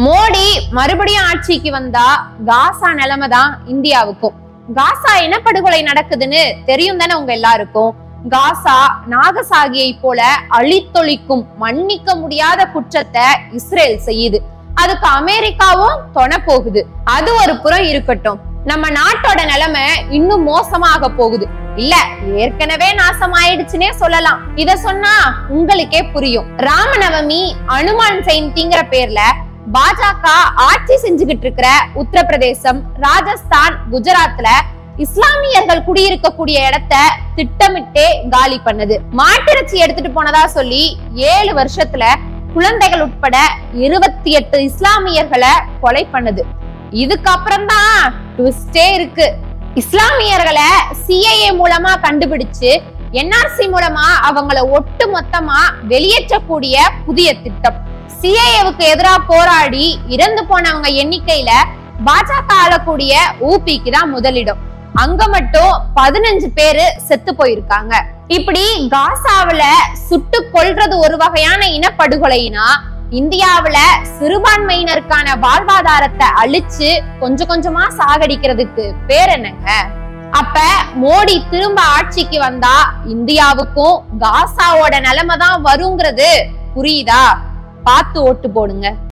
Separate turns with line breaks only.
மோடி மறுபடியும் ஆட்சிக்கு வந்தா காசா நிலைமை தான் இந்தியாவுக்கும் காசா இனப்படுகொலை நடக்குதுன்னு தெரியும் தானே உங்க எல்லாருக்கும் காசா நாகசாகியை போல அழித்தொழிக்கும் மன்னிக்க முடியாத குற்றத்தை இஸ்ரேல் செய்யுது அதுக்கு அமெரிக்காவும் தொண போகுது அது ஒரு புறம் இருக்கட்டும் நம்ம நாட்டோட நிலைமை இன்னும் மோசமாக போகுது இல்ல ஏற்கனவே நாசமாயிடுச்சுன்னே சொல்லலாம் இத சொன்னா உங்களுக்கே புரியும் ராமநவமி அனுமான் ஜெயந்திங்கிற பேர்ல பாஜக ஆட்சி செஞ்சுகிட்டு இருக்கிற உத்தரப்பிரதேசம் ராஜஸ்தான் குஜராத்ல இஸ்லாமியர்கள் குடியிருக்கக்கூடிய இடத்த திட்டமிட்டே காலி பண்ணுது மாட்டிறைச்சி எடுத்துட்டு போனதா சொல்லி ஏழு வருஷத்துல குழந்தைகள் உட்பட இருபத்தி எட்டு இஸ்லாமியர்களை கொலை பண்ணுது இதுக்கப்புறம் தான் ட்விஸ்டே இருக்கு இஸ்லாமியர்களை சிஐஏ மூலமா கண்டுபிடிச்சு என்ஆர்சி மூலமா அவங்கள ஒட்டு மொத்தமா வெளியேற்றக்கூடிய புதிய திட்டம் சிஐஏவுக்கு எதிராக போராடி இறந்து போனவங்க எண்ணிக்கையில பாஜக ஆளக்கூடிய ஊபிக்கு தான் முதலிடம் அங்க மட்டும் பதினஞ்சு பேரு செத்து போயிருக்காங்க இப்படி காசாவுல சுட்டு கொல்றது ஒரு வகையான இனப்படுகொலைனா இந்தியாவுல சிறுபான்மையினருக்கான வாழ்வாதாரத்தை அழிச்சு கொஞ்சம் கொஞ்சமா சாகடிக்கிறதுக்கு பேர் என்னங்க அப்ப மோடி திரும்ப ஆட்சிக்கு வந்தா இந்தியாவுக்கும் காசாவோட நிலைமை தான் வருங்கிறது புரியுதா பார்த்து ஓட்டு போடுங்க